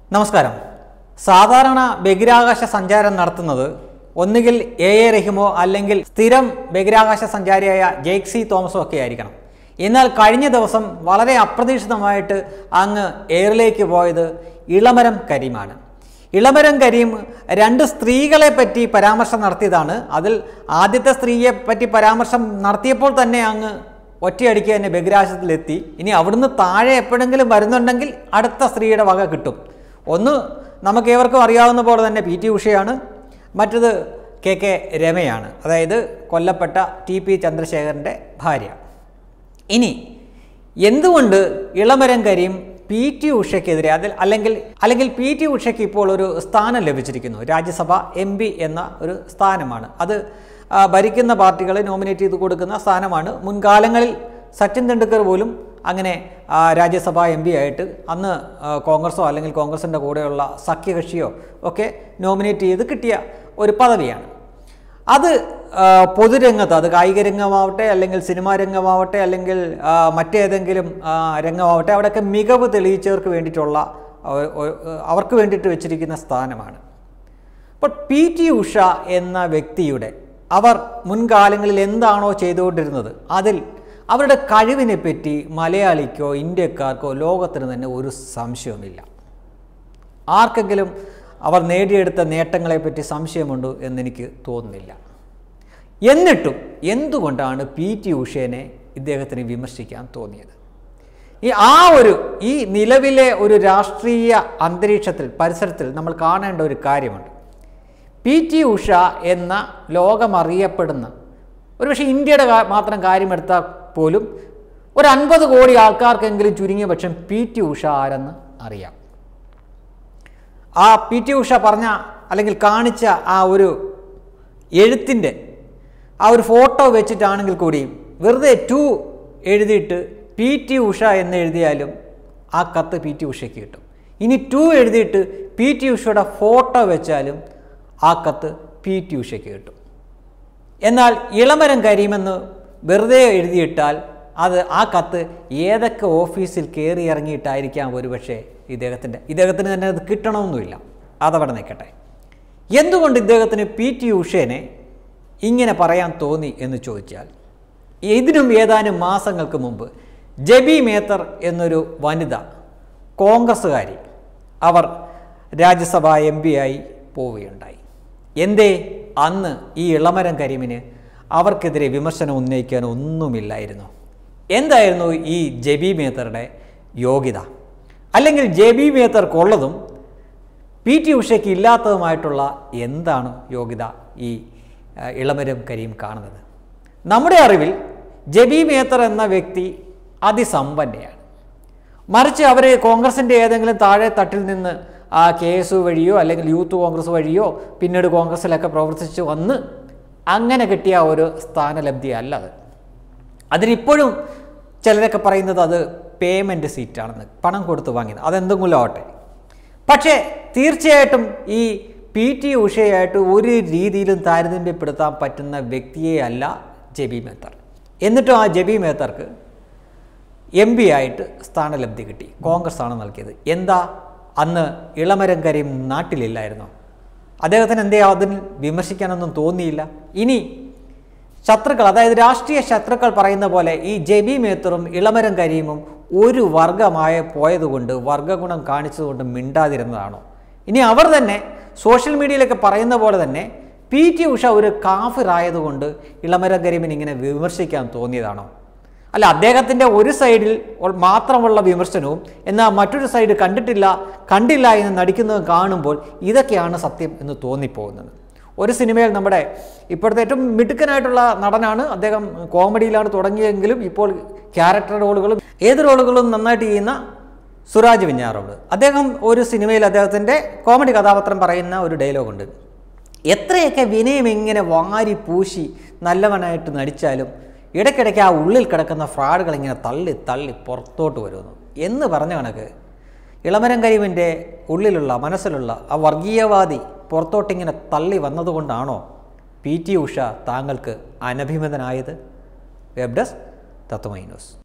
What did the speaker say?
നമസ്കാരം സാധാരണ ബഹിരാകാശ സഞ്ചാരം നടത്തുന്നത് ഒന്നുകിൽ എ എ റഹിമോ അല്ലെങ്കിൽ സ്ഥിരം ബഹിരാകാശ സഞ്ചാരിയായ ജെയ്ക്സി തോമസോ ഒക്കെ ആയിരിക്കണം എന്നാൽ കഴിഞ്ഞ ദിവസം വളരെ അപ്രതീക്ഷിതമായിട്ട് അങ്ങ് എയറിലേക്ക് പോയത് ഇളമരം കരീമാണ് ഇളമരം കരീം രണ്ട് സ്ത്രീകളെ പറ്റി പരാമർശം നടത്തിയതാണ് അതിൽ ആദ്യത്തെ സ്ത്രീയെ പറ്റി പരാമർശം നടത്തിയപ്പോൾ തന്നെ അങ്ങ് ഒറ്റയടിക്ക് തന്നെ ബഹിരാകാശത്തിലെത്തി ഇനി അവിടുന്ന് താഴെ എപ്പോഴെങ്കിലും വരുന്നുണ്ടെങ്കിൽ അടുത്ത സ്ത്രീയുടെ വക കിട്ടും ഒന്ന് നമുക്ക് ഏവർക്കും അറിയാവുന്ന പോലെ തന്നെ പി ടി ഉഷയാണ് മറ്റത് കെ കെ രമയാണ് അതായത് കൊല്ലപ്പെട്ട ടി പി ചന്ദ്രശേഖരൻ്റെ ഭാര്യ ഇനി എന്തുകൊണ്ട് ഇളമരം കരിയും പി ടി ഉഷയ്ക്കെതിരെ അതിൽ അല്ലെങ്കിൽ അല്ലെങ്കിൽ പി ടി ഉഷയ്ക്ക് ഇപ്പോൾ ഒരു സ്ഥാനം ലഭിച്ചിരിക്കുന്നു രാജ്യസഭ എം പി എന്ന ഒരു സ്ഥാനമാണ് അത് ആ, ഭരിക്കുന്ന പാർട്ടികളെ നോമിനേറ്റ് ചെയ്ത് കൊടുക്കുന്ന സ്ഥാനമാണ് മുൻകാലങ്ങളിൽ സച്ചിൻ തെണ്ടുക്കർ പോലും അങ്ങനെ ആ, രാജ്യസഭ എം പി ആയിട്ട് അന്ന് ആ, കോൺഗ്രസോ അല്ലെങ്കിൽ കോൺഗ്രസിൻ്റെ കൂടെയുള്ള സഖ്യകക്ഷിയോ ഒക്കെ നോമിനേറ്റ് ചെയ്ത് കിട്ടിയ ഒരു പദവിയാണ് അത് ആ, പൊതുരംഗത്ത് അത് കായിക രംഗമാവട്ടെ അല്ലെങ്കിൽ സിനിമാ രംഗമാവട്ടെ അല്ലെങ്കിൽ ആ, മറ്റേതെങ്കിലും ആ, രംഗമാവട്ടെ അവിടെയൊക്കെ മികവ് തെളിയിച്ചവർക്ക് വേണ്ടിയിട്ടുള്ള ഒ- ഒ- അവർക്ക് വേണ്ടിയിട്ട് വെച്ചിരിക്കുന്ന സ്ഥാനമാണ് അപ്പോൾ പി ടി ഉഷ എന്ന വ്യക്തിയുടെ അവർ മുൻകാലങ്ങളിൽ എന്താണോ ചെയ്തുകൊണ്ടിരുന്നത് അതിൽ അവരുടെ കഴിവിനെ പറ്റി മലയാളിക്കോ ഇന്ത്യക്കാർക്കോ ലോകത്തിന് തന്നെ ഒരു സംശയവുമില്ല ആർക്കെങ്കിലും അവർ നേടിയെടുത്ത നേട്ടങ്ങളെപ്പറ്റി സംശയമുണ്ടോ എന്നെനിക്ക് തോന്നുന്നില്ല എന്നിട്ടും എന്തുകൊണ്ടാണ് പി ടി ഉഷേനെ ഇദ്ദേഹത്തിന് വിമർശിക്കാൻ തോന്നിയത് ഈ ആ ഒരു ഈ നിലവിലെ ഒരു രാഷ്ട്രീയ അന്തരീക്ഷത്തിൽ പരിസരത്തിൽ നമ്മൾ കാണേണ്ട ഒരു കാര്യമുണ്ട് പി ടി ഉഷ എന്ന ലോകമറിയപ്പെടുന്ന ഒരുപക്ഷെ ഇന്ത്യയുടെ കാ- മാത്രം കാര്യമെടുത്താൽ പോലും ഒരു അൻപത് കോടി ആൾക്കാർക്കെങ്കിലും ചുരുങ്ങിയ പക്ഷം പി ടി ഉഷ ആരെന്ന് അറിയാം ആ പി ടി ഉഷ പറഞ്ഞ അല്ലെങ്കിൽ കാണിച്ച ആ ഒരു എഴുത്തിൻ്റെ ആ ഒരു ഫോട്ടോ വെച്ചിട്ടാണെങ്കിൽ കൂടിയും വെറുതെ ടു എഴുതിയിട്ട് പി ടി ഉഷ എന്ന് എഴുതിയാലും ആ കത്ത് പി ടി ഉഷയ്ക്ക് കിട്ടും ഇനി ടു എഴുതിയിട്ട് പി ടി ഉഷയുടെ ഫോട്ടോ വെച്ചാലും ആ കത്ത് പി ടി ഉഷയ്ക്ക് കിട്ടും എന്നാൽ ഇളമരം കരിയുമെന്ന് വെറുതെ എഴുതിയിട്ടാൽ അത് ആ കത്ത് ഏതൊക്കെ ഓഫീസിൽ കയറി ഇറങ്ങിയിട്ടായിരിക്കാം ഒരുപക്ഷെ ഇദ്ദേഹത്തിൻ്റെ ഇദ്ദേഹത്തിന് തന്നെ അത് കിട്ടണമെന്നുമില്ല അതവിടെ നിൽക്കട്ടെ എന്തുകൊണ്ട് ഇദ്ദേഹത്തിന് പി ടി ഉഷേനെ ഇങ്ങനെ പറയാൻ തോന്നി എന്ന് ചോദിച്ചാൽ ഇതിനും ഏതാനും മാസങ്ങൾക്ക് മുമ്പ് ജബി മേത്തർ എന്നൊരു വനിത കോൺഗ്രസ്സുകാരി അവർ രാജ്യസഭ എം പി ആയി പോവുകയുണ്ടായി എന്തേ അന്ന് ഈ ഇളമരം കരിമിന് അവർക്കെതിരെ വിമർശനം ഉന്നയിക്കാൻ ഒന്നുമില്ലായിരുന്നു എന്തായിരുന്നു ഈ ജബി മേത്തറുടെ യോഗ്യത അല്ലെങ്കിൽ ജബി മേത്തർക്കുള്ളതും പി ടി ഉഷയ്ക്ക് ഇല്ലാത്തതുമായിട്ടുള്ള എന്താണ് യോഗ്യത ഈ ആ, ഇളമരം കരീം കാണുന്നത് നമ്മുടെ അറിവിൽ ജബി മേത്തർ എന്ന വ്യക്തി അതിസമ്പന്നയാണ് മറിച്ച് അവർ കോൺഗ്രസിൻ്റെ ഏതെങ്കിലും താഴെ തട്ടിൽ നിന്ന് ആ കെ എസ് വഴിയോ അല്ലെങ്കിൽ യൂത്ത് കോൺഗ്രസ് വഴിയോ പിന്നീട് കോൺഗ്രസ്സിലൊക്കെ പ്രവർത്തിച്ച് വന്ന് അങ്ങനെ കിട്ടിയ ഒരു സ്ഥാനലബ്ധി അല്ല അത് അതിനിപ്പോഴും ചിലരൊക്കെ പറയുന്നത് അത് പേയ്മെൻറ്റ് സീറ്റാണെന്ന് പണം കൊടുത്ത് വാങ്ങിയത് അതെന്തെങ്കിലും ആവട്ടെ പക്ഷേ തീർച്ചയായിട്ടും ഈ പി ടി ഉഷയായിട്ട് ഒരു രീതിയിലും താരതമ്യപ്പെടുത്താൻ പറ്റുന്ന വ്യക്തിയെ അല്ല ജബി മേത്തർ എന്നിട്ടും ആ ജബി മേത്തർക്ക് എം പി ആയിട്ട് സ്ഥാനലബ്ധി കിട്ടി കോൺഗ്രസ് ആണ് നൽകിയത് എന്താ അന്ന് ഇളമരം കരീം നാട്ടിലില്ലായിരുന്നു അദ്ദേഹത്തിന് എന്തേ അതിൽ വിമർശിക്കാനൊന്നും തോന്നിയില്ല ഇനി ശത്രുക്കൾ അതായത് രാഷ്ട്രീയ ശത്രുക്കൾ പറയുന്ന പോലെ ഈ ജബി മേത്തറും ഇളമരം കരീമും ഒരു വർഗമായ പോയതുകൊണ്ട് വർഗഗുണം കാണിച്ചതുകൊണ്ട് മിണ്ടാതിരുന്നതാണോ ഇനി അവർ തന്നെ സോഷ്യൽ മീഡിയയിലൊക്കെ പറയുന്ന പോലെ തന്നെ പി ടി ഉഷ ഒരു കാഫിറായതുകൊണ്ട് ഇളമരം കരീമിന് ഇങ്ങനെ വിമർശിക്കാൻ തോന്നിയതാണോ അല്ല അദ്ദേഹത്തിൻ്റെ ഒരു സൈഡിൽ ഉൾ- മാത്രമുള്ള വിമർശനവും എന്നാൽ മറ്റൊരു സൈഡ് കണ്ടിട്ടില്ല കണ്ടില്ല എന്ന് നടിക്കുന്നത് കാണുമ്പോൾ ഇതൊക്കെയാണ് സത്യം എന്ന് തോന്നിപ്പോകുന്നത് ഒരു സിനിമയിൽ നമ്മുടെ ഇപ്പോഴത്തെ ഏറ്റവും മിടുക്കനായിട്ടുള്ള നടനാണ് അദ്ദേഹം കോമഡിയിലാണ് തുടങ്ങിയെങ്കിലും ഇപ്പോൾ ക്യാരക്ടർ റോളുകളും ഏത് റോളുകളും നന്നായിട്ട് ചെയ്യുന്ന സുരാജ് വിഞ്ഞാറോട് അദ്ദേഹം ഒരു സിനിമയിൽ അദ്ദേഹത്തിൻ്റെ കോമഡി കഥാപാത്രം പറയുന്ന ഒരു ഡയലോഗുണ്ട് എത്രയൊക്കെ വിനയം ഇങ്ങനെ വാരി പൂശി നല്ലവനായിട്ട് നടിച്ചാലും ഇടയ്ക്കിടയ്ക്ക് ആ ഉള്ളിൽ കിടക്കുന്ന ഫ്രാഡുകൾ ഇങ്ങനെ തള്ളി തള്ളി പുറത്തോട്ട് വരുന്നു എന്ന് പറഞ്ഞ കണക്ക് ഇളമരം കരീമിൻ്റെ ഉള്ളിലുള്ള മനസ്സിലുള്ള ആ വർഗീയവാദി പുറത്തോട്ടിങ്ങനെ തള്ളി വന്നതുകൊണ്ടാണോ പി ടി ഉഷ താങ്കൾക്ക് അനഭിമതനായത് വെബ് ഡെസ്ക് തത്വമൈ ന്യൂസ്